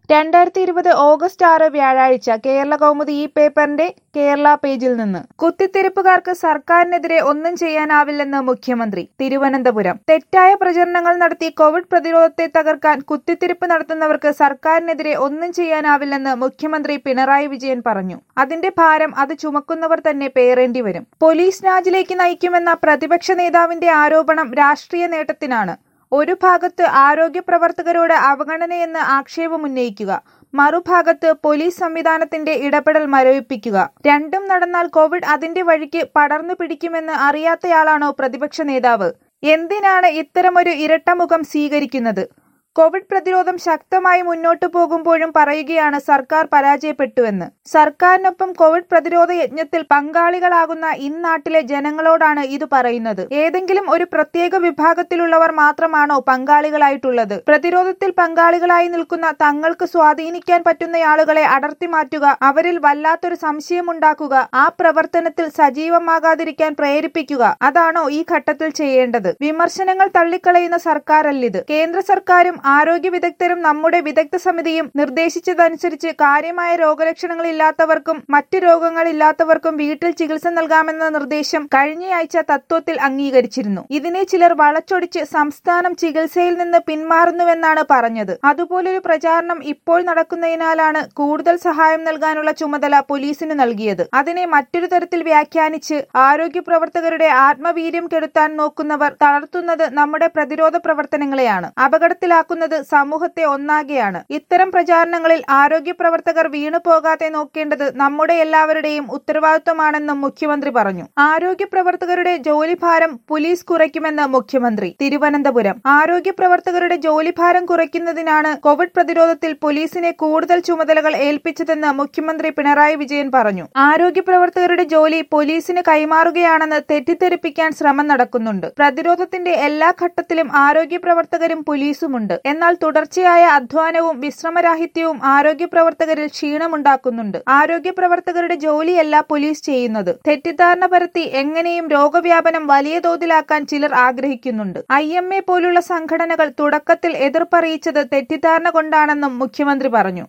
രണ്ടായിരത്തി ഇരുപത് ഓഗസ്റ്റ് ആറ് വ്യാഴാഴ്ച കേരള കൗമുദി ഈ പേപ്പറിന്റെ കേരള പേജിൽ നിന്ന് കുത്തിത്തിരിപ്പുകാർക്ക് സർക്കാരിനെതിരെ ഒന്നും ചെയ്യാനാവില്ലെന്ന് മുഖ്യമന്ത്രി തിരുവനന്തപുരം തെറ്റായ പ്രചരണങ്ങൾ നടത്തി കോവിഡ് പ്രതിരോധത്തെ തകർക്കാൻ കുത്തിത്തിരിപ്പ് നടത്തുന്നവർക്ക് സർക്കാരിനെതിരെ ഒന്നും ചെയ്യാനാവില്ലെന്ന് മുഖ്യമന്ത്രി പിണറായി വിജയൻ പറഞ്ഞു അതിന്റെ ഭാരം അത് ചുമക്കുന്നവർ തന്നെ പേറേണ്ടി വരും പോലീസ് രാജിലേക്ക് നയിക്കുമെന്ന പ്രതിപക്ഷ നേതാവിന്റെ ആരോപണം രാഷ്ട്രീയ നേട്ടത്തിനാണ് ഒരു ഭാഗത്ത് ആരോഗ്യ പ്രവർത്തകരോട് അവഗണനയെന്ന് ആക്ഷേപമുന്നയിക്കുക മറുഭാഗത്ത് പോലീസ് സംവിധാനത്തിന്റെ ഇടപെടൽ മരവിപ്പിക്കുക രണ്ടും നടന്നാൽ കോവിഡ് അതിന്റെ വഴിക്ക് പടർന്നു പിടിക്കുമെന്ന് അറിയാത്തയാളാണോ പ്രതിപക്ഷ നേതാവ് എന്തിനാണ് ഇത്തരമൊരു ഇരട്ടമുഖം സ്വീകരിക്കുന്നത് കോവിഡ് പ്രതിരോധം ശക്തമായി മുന്നോട്ടു പോകുമ്പോഴും പറയുകയാണ് സർക്കാർ പരാജയപ്പെട്ടുവെന്ന് സർക്കാരിനൊപ്പം കോവിഡ് പ്രതിരോധ യജ്ഞത്തിൽ പങ്കാളികളാകുന്ന ഇന്നാട്ടിലെ ജനങ്ങളോടാണ് ഇത് പറയുന്നത് ഏതെങ്കിലും ഒരു പ്രത്യേക വിഭാഗത്തിലുള്ളവർ മാത്രമാണോ പങ്കാളികളായിട്ടുള്ളത് പ്രതിരോധത്തിൽ പങ്കാളികളായി നിൽക്കുന്ന തങ്ങൾക്ക് സ്വാധീനിക്കാൻ പറ്റുന്ന ആളുകളെ അടർത്തി മാറ്റുക അവരിൽ വല്ലാത്തൊരു സംശയമുണ്ടാക്കുക ആ പ്രവർത്തനത്തിൽ സജീവമാകാതിരിക്കാൻ പ്രേരിപ്പിക്കുക അതാണോ ഈ ഘട്ടത്തിൽ ചെയ്യേണ്ടത് വിമർശനങ്ങൾ തള്ളിക്കളയുന്ന സർക്കാരല്ലിത് കേന്ദ്ര സർക്കാരും ആരോഗ്യ വിദഗ്ധരും നമ്മുടെ വിദഗ്ധ സമിതിയും നിർദ്ദേശിച്ചതനുസരിച്ച് കാര്യമായ രോഗലക്ഷണങ്ങളില്ലാത്തവർക്കും മറ്റ് രോഗങ്ങളില്ലാത്തവർക്കും വീട്ടിൽ ചികിത്സ നൽകാമെന്ന നിർദ്ദേശം കഴിഞ്ഞയാഴ്ച തത്വത്തിൽ അംഗീകരിച്ചിരുന്നു ഇതിനെ ചിലർ വളച്ചൊടിച്ച് സംസ്ഥാനം ചികിത്സയിൽ നിന്ന് പിന്മാറുന്നുവെന്നാണ് പറഞ്ഞത് അതുപോലൊരു പ്രചാരണം ഇപ്പോൾ നടക്കുന്നതിനാലാണ് കൂടുതൽ സഹായം നൽകാനുള്ള ചുമതല പോലീസിന് നൽകിയത് അതിനെ മറ്റൊരു തരത്തിൽ വ്യാഖ്യാനിച്ച് ആരോഗ്യ പ്രവർത്തകരുടെ ആത്മവീര്യം കെടുത്താൻ നോക്കുന്നവർ തളർത്തുന്നത് നമ്മുടെ പ്രതിരോധ പ്രവർത്തനങ്ങളെയാണ് അപകടത്തിലാക്കുന്നത് സമൂഹത്തെ ഒന്നാകെയാണ് ഇത്തരം പ്രചാരണങ്ങളിൽ ആരോഗ്യ പ്രവർത്തകർ വീണു പോകാതെ നോക്കേണ്ടത് നമ്മുടെ എല്ലാവരുടെയും ഉത്തരവാദിത്വമാണെന്നും മുഖ്യമന്ത്രി പറഞ്ഞു ആരോഗ്യ പ്രവർത്തകരുടെ ജോലിഭാരം പോലീസ് കുറയ്ക്കുമെന്ന് മുഖ്യമന്ത്രി തിരുവനന്തപുരം ആരോഗ്യ പ്രവർത്തകരുടെ ജോലിഭാരം കുറയ്ക്കുന്നതിനാണ് കോവിഡ് പ്രതിരോധത്തിൽ പോലീസിനെ കൂടുതൽ ചുമതലകൾ ഏൽപ്പിച്ചതെന്ന് മുഖ്യമന്ത്രി പിണറായി വിജയൻ പറഞ്ഞു ആരോഗ്യ പ്രവർത്തകരുടെ ജോലി പോലീസിന് കൈമാറുകയാണെന്ന് തെറ്റിദ്ധരിപ്പിക്കാൻ ശ്രമം നടക്കുന്നുണ്ട് പ്രതിരോധത്തിന്റെ എല്ലാ ഘട്ടത്തിലും ആരോഗ്യ പ്രവർത്തകരും പോലീസുമുണ്ട് എന്നാൽ തുടർച്ചയായ അധ്വാനവും വിശ്രമരാഹിത്യവും ആരോഗ്യ പ്രവർത്തകരിൽ ക്ഷീണമുണ്ടാക്കുന്നുണ്ട് ആരോഗ്യ പ്രവർത്തകരുടെ ജോലിയല്ല പോലീസ് ചെയ്യുന്നത് തെറ്റിദ്ധാരണ പരത്തി എങ്ങനെയും രോഗവ്യാപനം വലിയ തോതിലാക്കാൻ ചിലർ ആഗ്രഹിക്കുന്നുണ്ട് ഐ എം എ പോലുള്ള സംഘടനകൾ തുടക്കത്തിൽ എതിർപ്പറിയിച്ചത് തെറ്റിദ്ധാരണ കൊണ്ടാണെന്നും മുഖ്യമന്ത്രി പറഞ്ഞു